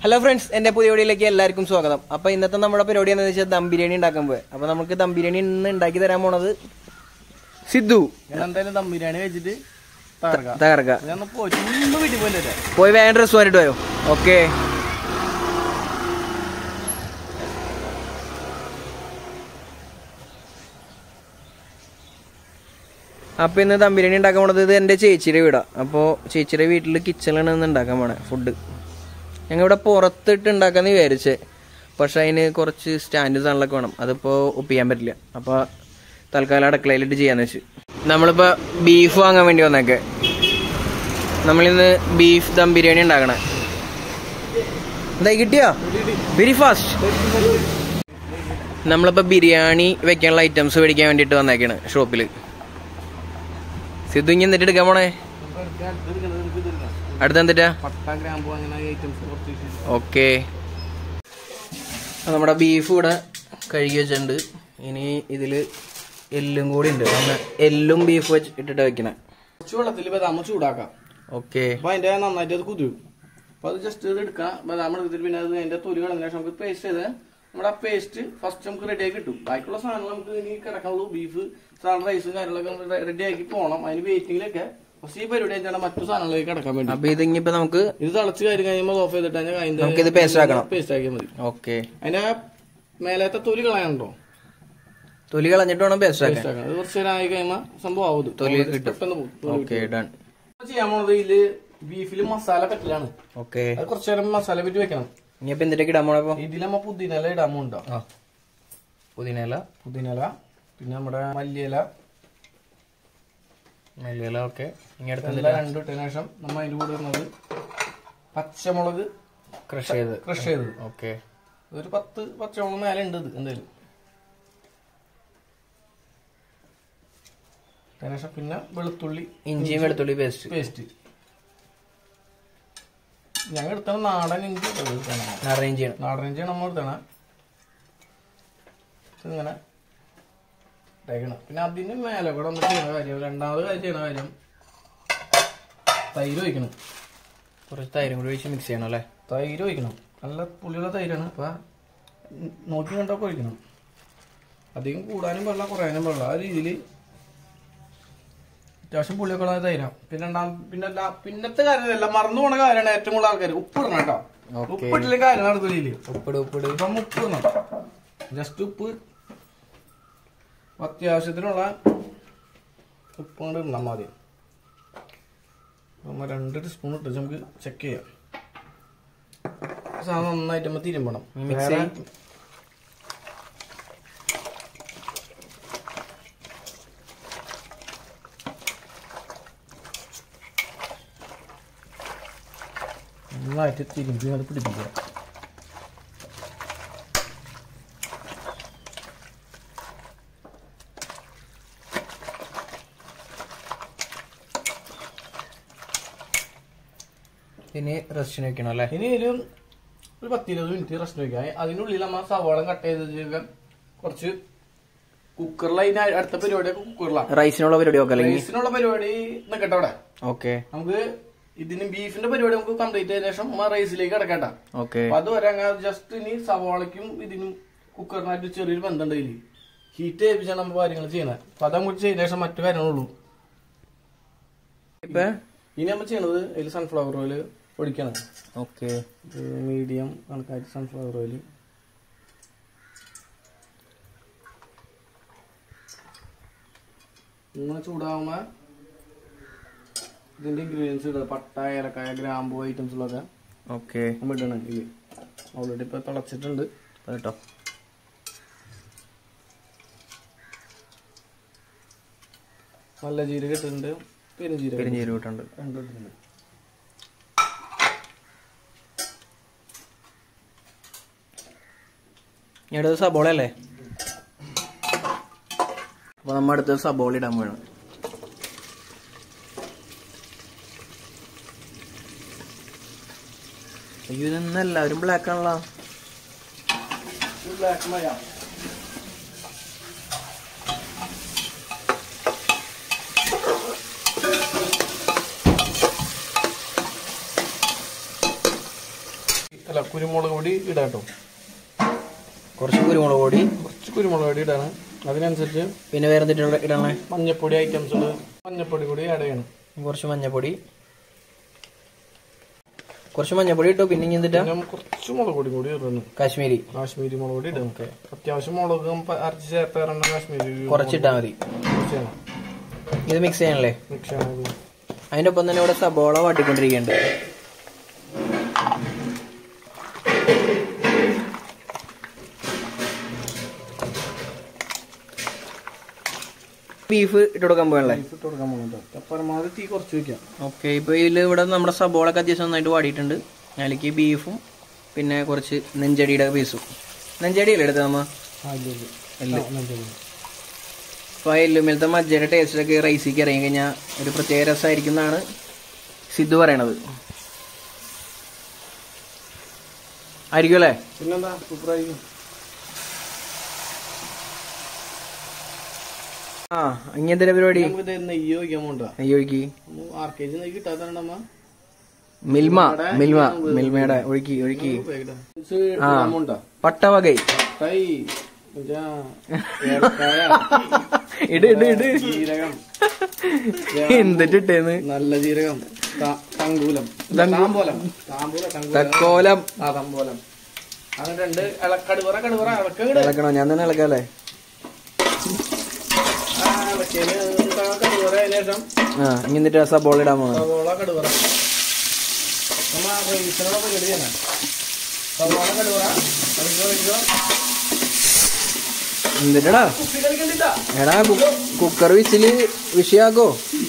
Hello friends എന്റെ പുതിയ വീഡിയോയിലേക്ക് എല്ലാവർക്കും സ്വാഗതം അപ്പൊ ഇന്നത്തെ നമ്മുടെ പരിപാടി എന്താണെന്ന് വെച്ചാൽ ദം ബിരിയാണി ഉണ്ടാക്കാൻ പോയത് അപ്പൊ നമുക്ക് ദം ബിരിയാണി ഇന്ന് ഉണ്ടാക്കി തരാൻ പോണത് സിദ്ധു ഞാൻ എന്തായാലും ദം ബിരിയാണി കഴിച്ചിട്ട് തകർക്കാം തകർക്ക ഞാൻ ഒന്ന് പോയി മുമ്പ് വീട്ടിൽ പോയില്ലേ പോയി വേഗം ഡ്രസ് വാങ്ങിട്ട് പോയോ ഓക്കെ അപ്പൊ ഇന്ന് ദം ബിരിയാണി ഉണ്ടാക്കാൻ പോണത് ഇത് എന്റെ ചേച്ചിയുടെ വീടാ അപ്പോ ചേച്ചിയുടെ വീട്ടിൽ കിച്ചണിലാണ് ഇന്ന് ഉണ്ടാക്കാൻ പോണേ ഫുഡ് ഞങ്ങൾ ഇവിടെ പുറത്തിട്ട് ഉണ്ടാക്കാന്ന് വിചാരിച്ചേ പക്ഷെ അതിന് കുറച്ച് സ്റ്റാൻഡ് സാധനങ്ങളൊക്കെ വേണം അതിപ്പോ ഒപ്പിക്കാൻ പറ്റില്ല അപ്പൊ തൽക്കാലം അടുക്കളയിലിട്ട് ചെയ്യാന്ന് വെച്ച് നമ്മളിപ്പോ ബീഫ് വാങ്ങാൻ വേണ്ടി വന്നേക്കെ നമ്മളിന്ന് ബീഫ് ദം ബിരിയാണി ഉണ്ടാക്കണേ എന്തായി കിട്ടിയോ വെരി ഫാസ്റ്റ് നമ്മളിപ്പോ ബിരിയാണി വെക്കാനുള്ള ഐറ്റംസ് മേടിക്കാൻ വേണ്ടിട്ട് വന്നേക്കാണ് ഷോപ്പില് സിദ്ധു ഇനി എന്നിട്ട് എടുക്കാൻ പോണേ അടുത്ത എന്തിട്ടാ പട്ട ഗ്രാമ്പു അങ്ങനെ ഐറ്റംസ് കുറച്ച് ഓക്കെ നമ്മുടെ ബീഫ് ഇവിടെ കഴുകി വെച്ചിട്ടുണ്ട് ഇനി ഇതില് എല്ലും കൂടി ഉണ്ട് അങ്ങനെ എല്ലും ബീഫ് വെച്ച് ഇട്ടിട്ട് വെക്കണേ കുറച്ച് വെള്ളത്തിൽ ബദാം ചൂടാക്കാം ഓക്കെ അപ്പൊ അതിന്റെ നന്നായിട്ട് അത് കുതിരും അപ്പൊ അത് ജസ്റ്റ് ഇത് എടുക്കാം ബദാം എടുത്തിട്ട് പിന്നെ അത് അതിന്റെ തൊലി കളഞ്ഞ ശേഷം നമുക്ക് പേസ്റ്റ് ചെയ്ത് നമ്മുടെ ആ പേസ്റ്റ് ഫസ്റ്റ് നമുക്ക് റെഡി ആക്കി കിട്ടും ബാക്കിയുള്ള സാധനങ്ങൾ നമുക്ക് ഇനി കിടക്കാനുള്ളൂ ബീഫ് സാധനം റൈസും കാര്യങ്ങളൊക്കെ റെഡി ആക്കി പോകണം അതിന് വെയിറ്റിംഗിലൊക്കെ പക്ഷേ ഈ പരിപാടി എന്താണ് മറ്റു സാധനങ്ങളിലേക്ക് കിടക്കാൻ വേണ്ടി അപ്പൊ ഇതിങ്ങിപ്പോ നമുക്ക് ഇത് തിളച്ച് കാര്യം കഴിയുമ്പോൾ ഓഫ് ചെയ്തിട്ട് അതിന്റെ നമുക്കിത് paste ആക്കണം. പേസ്റ്റ് ആക്കിയാൽ മതി ഓക്കെ അതിന്റെ മേലത്തെ തൊലി കളയാനുണ്ടോ തൊലി കളഞ്ഞിട്ട് വേണം പേസ്റ്റ് ആക്കാൻ പേസ്റ്റ് ആക്കണം അത് കുറച്ച് നേരം ആയി കഴിയുമ്പോൾ സംഭവം ആവും ഇത്. തൊലി അത് കിട്ടും. പെട്ടെന്ന് പോകും തൊലി ഓക്കെ ഡൺ ഇപ്പൊ ചെയ്യാൻ പോണത് ഇതില് ബീഫിൽ മസാല പറ്റിലാണ് ഓക്കെ അത് കുറച്ച് നേരം മസാല പറ്റി വെക്കണം ഇനിയിപ്പോ എന്തിട്ടൊക്കെ ഇടാൻ പോണപ്പോ ഇതിലമ്മ പുതിനല ഇടാമുണ്ടോ ആ പുതിനയില പുതിനല പിന്നെ നമ്മുടെ മല്ലിയില മല്ലിയില ഓക്കെ ഇനി അടുത്ത് എല്ലാം രണ്ടു ഇട്ടതിന് ശേഷം നമ്മ അതിന്റെ കൂടെ ഇടുന്നത് പച്ചമുളക് ക്രഷ് ചെയ്ത് ക്രഷ് ചെയ്തത് ഓക്കെ ഒരു പത്ത് പച്ചമുളക് മേലെ ഉണ്ട് ഇത് എന്തായാലും അതിന് ശേഷം പിന്നെ വെളുത്തുള്ളി ഇഞ്ചിയും വെളുത്തുള്ളി പേസ്റ്റ് പേസ്റ്റ് ഞങ്ങൾ എടുത്തത് നാടൻ ഇഞ്ചി എടുക്കണം അറേഞ്ച് ചെയ്യണം നാടൻ ഇഞ്ചി നമ്മൾ എടുത്തണം ഇങ്ങനെ ഇട്ടേക്കണം പിന്നെ അതിന് മേലെ കൂടെ ഒന്ന് ചെയ്യുന്ന കാര്യം രണ്ടാമത് കാര്യം ചെയ്യുന്ന കാര്യം തൈര് ഒഴിക്കണം കുറച്ച് തൈരും കൂടി ഒഴിച്ച് മിക്സ് ചെയ്യണം അല്ലേ തൈര് ഒഴിക്കണം നല്ല പുളിയുള്ള തൈരാണ് അപ്പൊ നോക്കി കണ്ടൊക്കെ ഒഴിക്കണം അധികം കൂടാനും പാടില്ല കുറയാനും പാടില്ല ആ രീതിയിൽ അത്യാവശ്യം പുളിയൊക്കെ ഉള്ള തൈരാം പിന്നെ രണ്ടാം പിന്നെ ലാ- പിന്നത്തെ കാര്യമല്ല മറന്നു പോണ കാര്യമാണ് ഏറ്റവും കൂടുതൽ ആൾക്കാർ ഉപ്പ് ഇടണം കേട്ടോ ഓക്കേ. ഉപ്പിട്ടില്ലെങ്കിൽ കാര്യം നടക്കില്ല ഉപ്പിട് ഉപ്പിട് ഇപ്പം ഉപ്പ് ഇടണം ജസ്റ്റ് ഉപ്പ് അത്യാവശ്യത്തിനുള്ള ഉപ്പ് കൊണ്ട് ഇടണം ആദ്യം നമ്മ രണ്ട് ടീസ്പൂൺ ഇട്ട് നമുക്ക് ചെക്ക് ചെയ്യാം സാധനം നന്നായിട്ട് നമ്മൾ തിരുമ്പണം mix വേറെ- ചെയ്യ്. നന്നായിട്ട് തിരുമ്പി അത് പിടിപ്പിക്കുക ഇനി റെസ്റ്റിന് വെക്കണം അല്ലേ ഇനി ഒരു ഒരു പത്തിരുപത് മിനിറ്റ് റെസ്റ്റ് വയ്ക്കാം അതിനുള്ളിൽ നമ്മൾ സവാള കട്ട് ചെയ്ത് വെച്ചേക്കാം. കുറച്ച് കുക്കറിൽ അതിന് അടുത്ത പരിപാടി കുക്കറിലാണ് റൈസിനുള്ള പരിപാടി നോക്കാം അല്ലെങ്കിൽ റൈസിനുള്ള പരിപാടി നിൽക്കട്ടെ അവിടെ ഓക്കെ നമുക്ക് ഇതിന് ബീഫിന്റെ പരിപാടി നമുക്ക് കംപ്ലീറ്റ് ചെയ്ത ശേഷം നമ്മൾ റൈസിലേക്ക് കിടക്കട്ടെ ഓക്കെ അപ്പൊ അതുവരെ ജസ്റ്റ് ഇനി സവാളയ്ക്കും ഇതിനും കുക്കറിനായിട്ട് ചെറിയൊരു ബന്ധമുണ്ട് ഇതില് ഹീറ്റ് ചെയ്യിപ്പിച്ചാണ് നമ്മൾ കാര്യങ്ങൾ ചെയ്യുന്നത് അപ്പൊ അത് നമുക്ക് ചെയ്ത ശേഷം മറ്റു കാര്യങ്ങളുള്ളൂ ഇപ്പൊ ഇനി നമ്മൾ ചെയ്യണത് അതിൽ സൺഫ്ലവർ ഓയിൽ ഒഴിക്കണം ഓക്കെ മീഡിയം കണക്കായിട്ട് സൺഫ്ലവർ ഓയിൽ ഇങ്ങനെ ചൂടാവുമ്പോ ഇതിന്റെ ഇൻഗ്രീഡിയൻസ് ഇടുക പട്ട ഏലക്കായ ഗ്രാമ്പു ഐറ്റംസുകളൊക്കെ ഓക്കെ നമ്മൾ ഇടണം ഇതില് ഓൾറെഡി ഇപ്പൊ തിളച്ചിട്ടുണ്ട് കേട്ടോ നല്ല ജീരകം ഇട്ടിട്ടുണ്ട് പെരുംജീരകം പെരിഞ്ചീരം ഇട്ടുണ്ട് രണ്ടും ഇട്ടിട്ടുണ്ട് ഇനി അടുത്തത് സബോള അല്ലേ അപ്പൊ നമ്മ അടുത്തത് സബോള ഇടാൻ വേണം അയ്യോ ഇതെന്ന് എല്ലാവരും ബ്ലാക്ക് ആണല്ലോ ബ്ലാക്ക് മയ അല്ല കുരുമുളക് പൊടി ഇടാം കേട്ടോ കുറച്ച് കുരുമുളക് പൊടി കുറച്ച് കുരുമുളക് പൊടി ഇടാണ് അതിനനുസരിച്ച് പിന്നെ വേറെ എന്തിട്ടുള്ള ഇടണേ മഞ്ഞപ്പൊടി ഐറ്റംസുകൾ മഞ്ഞപ്പൊടി കൂടി ആഡ് ചെയ്യണം കുറച്ച് മഞ്ഞപ്പൊടി കുറച്ച് മഞ്ഞപ്പൊടി ഇട്ടു പിന്നെ ഇനി എന്തിട്ടാ പിന്നെ കുറച്ച് മുളക് പൊടി കൂടി ഇടുന്നു കാശ്മീരി കാശ്മീരി മുളക് പൊടി ഇടും അത്യാവശ്യം മുളകും പ- അരച്ച് ചേർത്ത് കാരണം കാശ്മീരി കുറച്ചിട്ടാ മതി ഇത് മിക്സ് ചെയ്യണല്ലേ മിക്സ് ചെയ്യണത് അതിന്റെ ഒപ്പം തന്നെ ഇവിടെ സബോള വാട്ടിക്കൊണ്ടിരിക്കുന്നുണ്ട് ബീഫ് ഇട്ട് കൊടുക്കാൻ പോകണല്ലേ ഇട്ട് കൊടുക്കാൻ പോകുന്നുണ്ട് പരമാവധി തീ കുറച്ച് വെക്കാം ഓക്കെ ഇപ്പോൾ ഇതിൽ ഇവിടെ നമ്മുടെ സബോളൊക്കെ അത്യാവശ്യം നന്നായിട്ട് വാടിയിട്ടുണ്ട് അതിലേക്ക് ബീഫും പിന്നെ കുറച്ച് നെഞ്ചടിയുടെ പീസും നെഞ്ചടിയല്ലേ എടുത്തത് നമ്മ ആ ഇല്ല ഇല്ല എല്ല് ആ, നല്ലത്. അപ്പോൾ ആ എല്ലുമേലത്തെ മജ്ജയുടെ ടേസ്റ്റിലൊക്കെ റൈസിക്ക് ഇറങ്ങി കഴിഞ്ഞാൽ ഒരു പ്രത്യേക രസമായിരിക്കും എന്നാണ് സിദ്ധു പറയണത് ആയിരിക്കും അല്ലേ പിന്നെന്താ സൂപ്പറായി ആ ഇനി എന്തിനാ പരിപാടി നമുക്ക് ഇത് നെയ്യ് ഒഴിക്കാൻ പോണ്ട നെയ്യ് ഒഴുക്കി ആർ കെ ജി നെയ്യ് കിട്ടാത്തമ്മ മിൽമ മിൽമ മിൽമയുടെ ഒഴുക്കി ഒഴുക്കി ആ. പട്ടവകൈ കൈ ഇതാ, ഏലക്കായ, ഇട് ഇട് ഇട് ജീരകം എന്തിട്ടിട്ടേന്ന് നല്ല ജീരകം ത- തങ്കൂലം തങ്കു- താമ്പോലം താമ്പോലം തങ്കൂലം തക്കോലം ആ തമ്പോലം അങ്ങനെ രണ്ട് ഇള കടുവറ കടുവറ ഇളക്കട് ഇളക്കണോ ഞാൻ തന്നെ ഇളക്കാല്ലേ ആ ഇളക്കിയതിന് കടുവറ അതിന് ശേഷം ആ ഇനി എന്നിട്ട് സബോള ഇടാൻ പോകണം സവോള കടുവറ നമ്മ റൈസിനുള്ള പരിപാടി ചെയ്യണം സവോള കടുവറ കളിക്കോ കളിക്കോ എന്തിട്ടടാ കുപ്പി കളിക്കണ്ടിട്ടാ എടാ കുക്കർ വിസില് വിഷയാക്കോ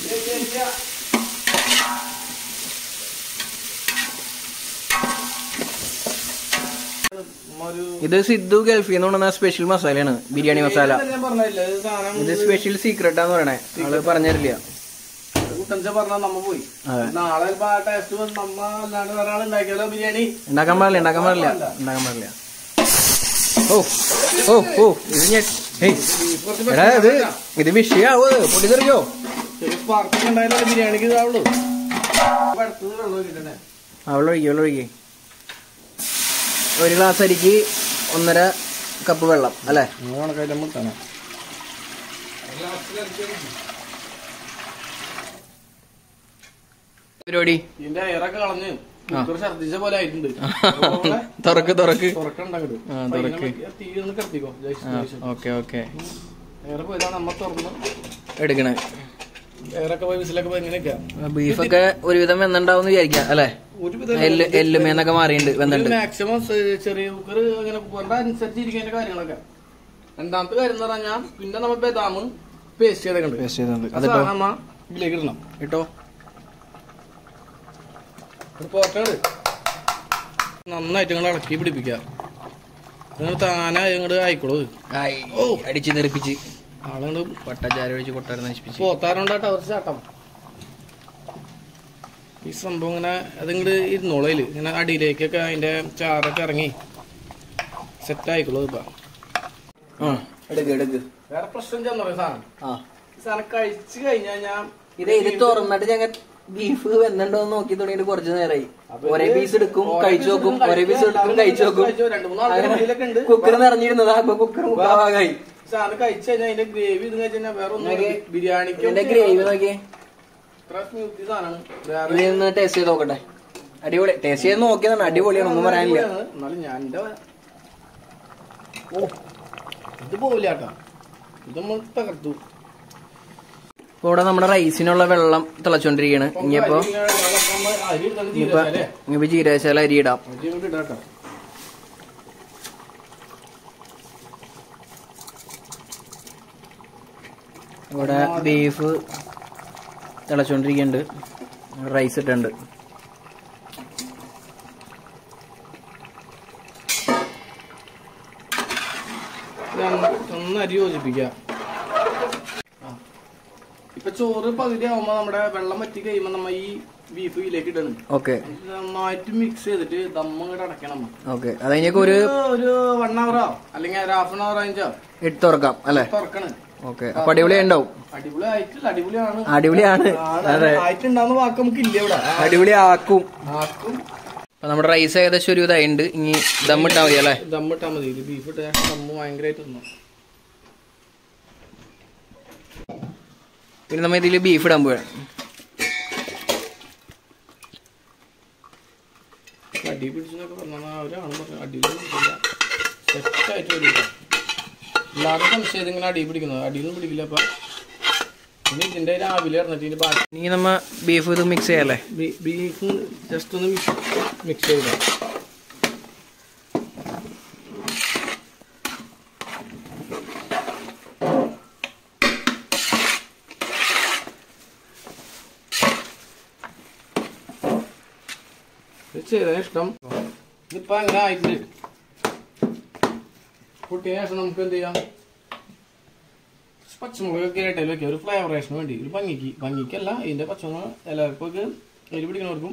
ഒരു ഇത് സിദ്ധു ഗൾഫിൽ നിന്ന് കൊണ്ടുവന്ന സ്പെഷ്യൽ മസാലയാണ് ബിരിയാണി മസാല ഞാൻ പറഞ്ഞില്ല ഇത് സാധനം ഇത് സ്പെഷ്യൽ സീക്രട്ടാന്ന് പറയണേ ആള് പറഞ്ഞില്ല കുട്ടൻച്ച പറഞ്ഞാൽ നമ്മ പോയി അതെ നാളെ ചിലപ്പോ ആ ടേസ്റ്റ് വന്ന് നമ്മ അല്ലാണ്ട് വേറെ ആൾ ഉണ്ടാക്കിയാലോ ബിരിയാണി ഉണ്ടാക്കാൻ പാടില്ല ഉണ്ടാക്കാൻ പാടില്ല ഉണ്ടാക്കാൻ പാടില്ല ഓ ഓ ഓ ഇത് ഞാൻ ഏയ് കുറച്ച് എടാ ഇത് ഇത് വിഷയാവോ പൊടി തെറിയോ ചെറിയ സ്പാർക്ക് ഉണ്ടായാലേ ബിരിയാണിക്ക് ഇതാവുള്ളൂ അപ്പൊ അടുത്തത് വെള്ളം ഒഴിക്കണ്ടേ അവളെ ഒഴുകി അവളെ ഒഴുകി ഒരു ഗ്ലാസ് അരിക്ക് ഒന്നര കപ്പ് വെള്ളം അല്ലേ നിങ്ങൾ കണക്കായിട്ട് മുട്ടാണ് പരിപാടി ഇതിന്റെ എയറൊക്കെ കളഞ്ഞ് കുക്കർ ഛർദിച്ച പോലെ ആയിട്ടുണ്ട് അതുപോലെ തുറക്ക് തുറക്ക് തുറക്കണ്ടങ്ങട് ആ, തുറക്ക്. തീ ഒന്ന് കിടത്തിക്കോ ജയ്സ് ഓക്കെ ഓക്കെ എയർ പോയതാ നമ്മ തുറന്ന് എടുക്കണേ എയറൊക്കെ പോയി വിസിലൊക്കെ പോയി എങ്ങനെയൊക്കെയാ ബീഫൊക്കെ ഒരുവിധം വെന്നുണ്ടാവും വിചാരിക്കാം അല്ലേ ഒരു എല്ല് എല്ലുമേന്നൊക്കെ മാറിയിട്ടുണ്ട് വെന്തുണ്ട് മാക്സിമം ചെറിയ കുക്കർ അങ്ങനെ പോകേണ്ട അനുസരിച്ച് ഇരിക്കേണ്ട കാര്യങ്ങളൊക്കെ രണ്ടാമത്തെ കാര്യം എന്ന് പറഞ്ഞാൽ പിന്നെ നമ്മൾ ബദാം പേസ്റ്റ് ചെയ്തേക്കണ്ട് Paste ചെയ്തിട്ടുണ്ട്. ആ അതിട്ടോ? സാധനം നമ്മ ഇതിലേക്ക് ഇടണം ഇട്ടോ ഒരു പോട്ടേട് നന്നായിട്ട് നിങ്ങൾ ഇളക്കി പിടിപ്പിക്കുക നിങ്ങൾ താനെ ഇങ്ങോട്ട് ആയിക്കോളൂ ഓ അടിച്ച് തെറിപ്പിച്ച് ആളുകൾ പട്ടച്ചാര ഒഴിച്ച് കൊട്ടാരം നശിപ്പിച്ച് പോത്താറുണ്ടാട്ടോ കുറച്ച് ചാട്ടം ഈ സംഭവം ഇങ്ങനെ അതിങ്ങോട്ട് ഇരുന്നോളയില് ഇങ്ങനെ അടിയിലേക്കൊക്കെ അതിന്റെ ചാറൊക്കെ ഇറങ്ങി സെറ്റ് ആയിക്കോളൂ ഇപ്പൊ ആ എടുക്ക് എടുക്ക് വേറെ പ്രശ്നം ചെന്നു പറയും സാധനം ആ ഈ സാധനം കഴിച്ചു കഴിഞ്ഞാൽ ഞാൻ ഇത് ഇത് തുറന്നിട്ട് ഞങ്ങൾ ബീഫ് വെന്നുണ്ടോ എന്ന് നോക്കി തുടങ്ങിയിട്ട് കുറച്ച് നേരമായി അപ്പൊ ഒരേ ഇത് പീസ് എടുക്കും ഓരോ കഴിച്ചു piece നോക്കും എടുക്കും, ഒരേ പീസ് കഴിക്കും, എടുക്കും കഴിച്ചു നോക്കും കഴിച്ചു, രണ്ട് മൂന്ന് ആൾക്കാർ ഉള്ളിലൊക്കെ ഉണ്ട്. കുക്കർ നിറഞ്ഞിരുന്നതാ അപ്പൊ കുക്കർ മുക്കാഭാഗമായി ഈ സാധനം കഴിച്ചു കഴിഞ്ഞാൽ അതിന്റെ ഗ്രേവി ഇത് കഴിച്ചു കഴിഞ്ഞാൽ വേറെ ഒന്നും നോക്കി. ബിരിയാണിക്ക് ഇതിന്റെ ഗ്രേവി നോക്കിയേ ഇത്ര സ്മൂത്തി സാധനം വേറെ ഇതിൽ നിന്ന് ടേസ്റ്റ് ചെയ്ത് നോക്കട്ടെ അടിപൊളി ടേസ്റ്റ് ചെയ്ത് നോക്കിയതാണ് അടിപൊളിയാണ് ഒന്നും പറയാനില്ല എന്നാലും ഞാൻ എന്റെ ഓ ഇത് പോവില്ല കേട്ടോ ഇത് നമ്മൾ തകർത്തു ഇപ്പൊ ഇവിടെ നമ്മുടെ റൈസിനുള്ള വെള്ളം തിളച്ചോണ്ടിരിക്കുകയാണ് ഇനിയിപ്പോ ഇനിയിപ്പോ ഇനിയിപ്പോ ജീരകശാല അരി ഇടാം ഇടാട്ടോ ഇവിടെ ബീഫ് തിളച്ചോണ്ടിരിക്കുന്നുണ്ട് റൈസ് ഇട്ടുണ്ട് ഒന്ന് അരി യോജിപ്പിക്കുക ആ. ഇപ്പൊ ചോറ് പകുതി ആവുമ്പോ നമ്മുടെ വെള്ളം വറ്റി കഴിയുമ്പോ നമ്മ ഈ ബീഫ് ഇതിലേക്ക് ഇടണം ഓക്കെ നന്നായിട്ട് മിക്സ് ചെയ്തിട്ട് ദമ്മ ഇങ്ങോട്ട് അടയ്ക്കണം ഓക്കെ അത് കഴിഞ്ഞേക്ക് ഒരു ഒരു വൺ അവറോ അല്ലെങ്കിൽ ഒരു ഹാഫ് ആൻ അവർ അഞ്ചോ ഇട്ട് തുറക്കാം അല്ലേ തുറക്കണ് ഓക്കെ അപ്പൊ അടിപൊളി ഉണ്ടാവും അടിപൊളി ആയിട്ടില്ല അടിപൊളിയാണ് അടിപൊളിയാണ് ആണ്. അതെ ആയിട്ടുണ്ടാവുന്ന വാക്ക് നമുക്ക് ഇല്ല ഇവിടെ അടിപൊളി ആക്കും ആക്കും അപ്പൊ നമ്മുടെ റൈസ് ഏകദേശം ഒരു ഇതായിട്ടുണ്ട് ഇനി ദമ്മിട്ടാ മതി അല്ലേ ദമ്മിട്ടാൽ മതി ഇത് ബീഫ് ഇട്ട് ദമ്മ് ഭയങ്കരമായിട്ട് തിന്നു പിന്നെ നമ്മ ഇതിൽ ബീഫ് ഇടാൻ പോവാണ് അടി പിടിച്ചെന്നൊക്കെ പറഞ്ഞാൽ അവരാണ് പറഞ്ഞത് അടിയിൽ പിടിക്കില്ല സെറ്റായിട്ട് വരും എല്ലാവരും സംശയം ഇങ്ങനെ അടി പിടിക്കുന്നത് അടിയൊന്നും പിടിക്കില്ല അപ്പം ഇനി ഇതിൻ്റെ രാവിലെ ഇറങ്ങിട്ട് ഇതിൻ്റെ ബാക്കി ഇനി നമ്മ ബീഫ് ഇത് മിക്സ് ചെയ്യാല്ലേ ബീ- ബീഫ് ജസ്റ്റ് ഒന്ന് മിക്സ് മിക്സ് ചെയ്ത ചെയ്ത ഇഷ്ടം ഇതിപ്പോ അങ്ങനെ ആയിട്ടുണ്ട് പൊട്ടിയ ശേഷം നമുക്ക് എന്ത് ചെയ്യാം പച്ചമുളകൊക്കെ ഇടയിൽ വെക്കാം ഒരു ഫ്ലേവറേഷന് വേണ്ടി ഒരു ഭംഗിക്ക് ഭംഗിക്കല്ല ഇതിന്റെ പച്ചമുളക് എല്ലാവർക്കും ഒക്കെ എരി പിടിക്കുന്നവർക്കും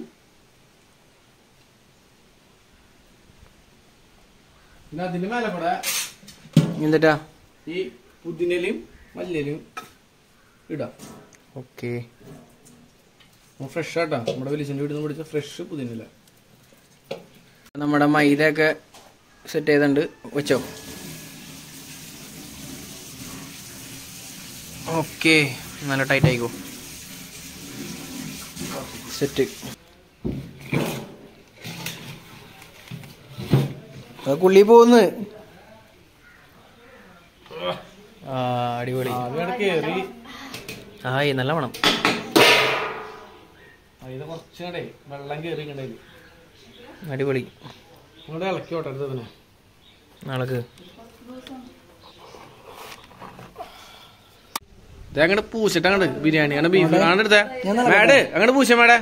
പിന്നെ അതിന്റെ മേലെ കൂടെ എന്നിട്ടാ ഈ പുതിനയിലും മല്ലിയിലും ഇടാം ഓക്കെ ഫ്രഷ് ആട്ടാ നമ്മുടെ വലിച്ചൻ്റെ വീട്ടിൽ നിന്ന് പിടിച്ച ഫ്രഷ് പുതിനില നമ്മുടെ മൈദ ഒക്കെ സെറ്റ് ചെയ്തിട്ടുണ്ട് വെച്ചോ ഓക്കെ നല്ല ടൈറ്റ് ആയിക്കോ സെറ്റ് കുള്ളി പോകുന്നു ആ അടിപൊളി ആദ്യം കയറി ആയി നല്ല മണം അതിന് കുറച്ചുകൂടെ വെള്ളം കയറി കണ്ടതിൽ അടിപൊളി അങ്ങോട്ട് ഇളക്കി ഓട്ടരുത് അതിനെ നാളേക്ക് ഇത് അങ്ങോട്ട് പൂച്ചിട്ട് അങ്ങോട്ട് ബിരിയാണി അങ്ങനെ ബീഫ് അങ്ങോട്ട് എടുത്തേ മേഡ് അങ്ങോട്ട് പൂച്ച മേടെ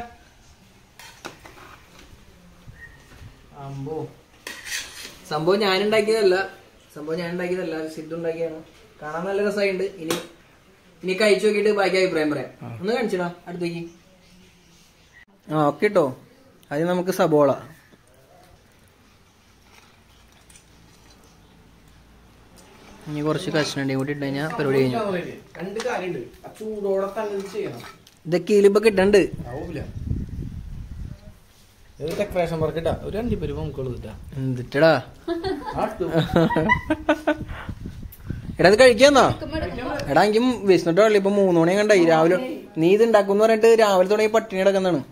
അമ്പോ സംഭവം ഞാൻ ഉണ്ടാക്കിയതല്ല സംഭവം ഞാൻ ഉണ്ടാക്കിയതല്ല സിദ്ധു ഉണ്ടാക്കിയതാണ് കാണാൻ നല്ല രസമായിട്ടുണ്ട് ഇനി ഇനി കഴിച്ചു നോക്കിയിട്ട് ബാക്കി അഭിപ്രായം പറയാം ഒന്ന് കാണിച്ചിടാ അടുത്തേക്ക് ആ ഓക്കെ കേട്ടോ അത് നമുക്ക് സബോള ഇനി കുറച്ച് കഷ്ണണ്ടിയും കൂടി ഇട്ട് കഴിഞ്ഞാൽ പരിപാടി കഴിഞ്ഞു രണ്ട് കാര്യമുണ്ട് ആ ചൂടോടെ തന്നെ ഇത് ചെയ്യണം ഇതൊക്കെ ഇതിലിപ്പോ കിട്ടണ്ട് ആവൂല ഇത് ഡെക്കറേഷൻ വർക്ക് ഇട്ടാ ഒരു അഞ്ച് പേര് നമുക്കുള്ളത് ഇട്ടാ എന്തിട്ടടാ എടാ ഇത് കഴിക്കാന്നാ എടാ എനിക്ക് വിശന്നിട്ട് വള്ളി ഇപ്പൊ മൂന്ന് മണി കണ്ടായി രാവിലെ നീ ഇത് ഉണ്ടാക്കും പറഞ്ഞിട്ട് രാവിലെ തുടങ്ങി പട്ടിണി കിടക്കുന്നതാണ്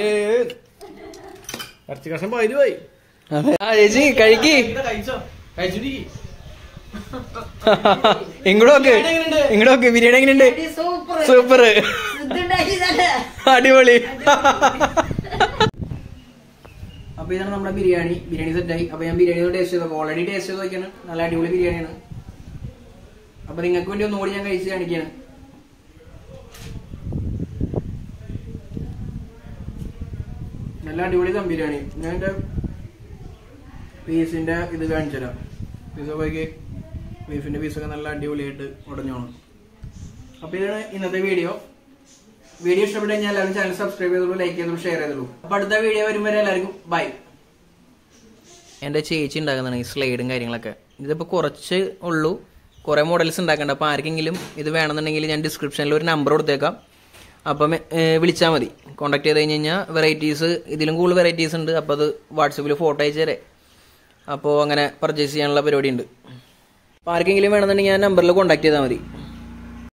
ഇറച്ചി കഷ്ണം പതിര് പോയി അതെ ആ ചേച്ചി കഴിക്ക് കഴിച്ചോ കഴിച്ചിട്ട് ഇങ്ങോട്ട് ഇങ്ങോട്ട് ബിരിയാണി എങ്ങനെയുണ്ട് സൂപ്പർ സൂപ്പർ ഇതുണ്ടാക്കിയതല്ലേ അടിപൊളി അപ്പൊ ഇതാണ് നമ്മുടെ ബിരിയാണി ബിരിയാണി സെറ്റായി അപ്പൊ ഞാൻ ബിരിയാണി ടേസ്റ്റ് ചെയ്തോ ഓൾറെഡി ടേസ്റ്റ് ചെയ്ത് നോക്കിയാണ് നല്ല അടിപൊളി ബിരിയാണിയാണ് അപ്പൊ നിങ്ങൾക്ക് വേണ്ടി ഒന്നുകൂടി ഞാൻ കഴിച്ച് കാണിക്കാണ് നല്ല അടിപൊളി ദം ബിരിയാണി ഞാൻ എന്റെ പീസിന്റെ ഇത് കാണിച്ചു തരാം പീസ് പോയി ബീഫിന്റെ പീസൊക്കെ നല്ല അടിപൊളിയായിട്ട് ഉടഞ്ഞോണം അപ്പൊ ഇതാണ് ഇന്നത്തെ വീഡിയോ വീഡിയോ ഇഷ്ടപ്പെട്ടു കഴിഞ്ഞാൽ എല്ലാവരും ചാനൽ സബ്സ്ക്രൈബ് ചെയ്തോളൂ ലൈക്ക് ചെയ്തോളൂ ഷെയർ ചെയ്തോളൂ അപ്പൊ അടുത്ത വീഡിയോ വരും വരെ എല്ലാവർക്കും ബൈ എന്റെ ചേച്ചി ഉണ്ടാക്കുന്നതാണ് ഈ സ്ലൈഡും കാര്യങ്ങളൊക്കെ ഇതിപ്പോ കുറച്ച് ഉള്ളൂ കുറെ മോഡൽസ് ഉണ്ടാക്കണ്ട അപ്പൊ ആർക്കെങ്കിലും ഇത് വേണമെന്നുണ്ടെങ്കിൽ ഞാൻ ഡിസ്ക്രിപ്ഷനിൽ ഒരു നമ്പർ കൊടുത്തേക്കാം അപ്പം വിളിച്ചാൽ മതി കോൺടാക്ട് ചെയ്ത് കഴിഞ്ഞ് കഴിഞ്ഞാൽ വെറൈറ്റീസ് ഇതിലും കൂടുതൽ വെറൈറ്റീസ് ഉണ്ട് അപ്പോൾ അത് വാട്സപ്പിൽ ഫോട്ടോ അയച്ചു തരേ അപ്പോൾ അങ്ങനെ പർച്ചേസ് ചെയ്യാനുള്ള പരിപാടി ഉണ്ട് അപ്പോൾ ആർക്കെങ്കിലും വേണമെന്നുണ്ടെങ്കിൽ ഞാൻ നമ്പറിൽ കോൺടാക്ട് ചെയ്താൽ മതി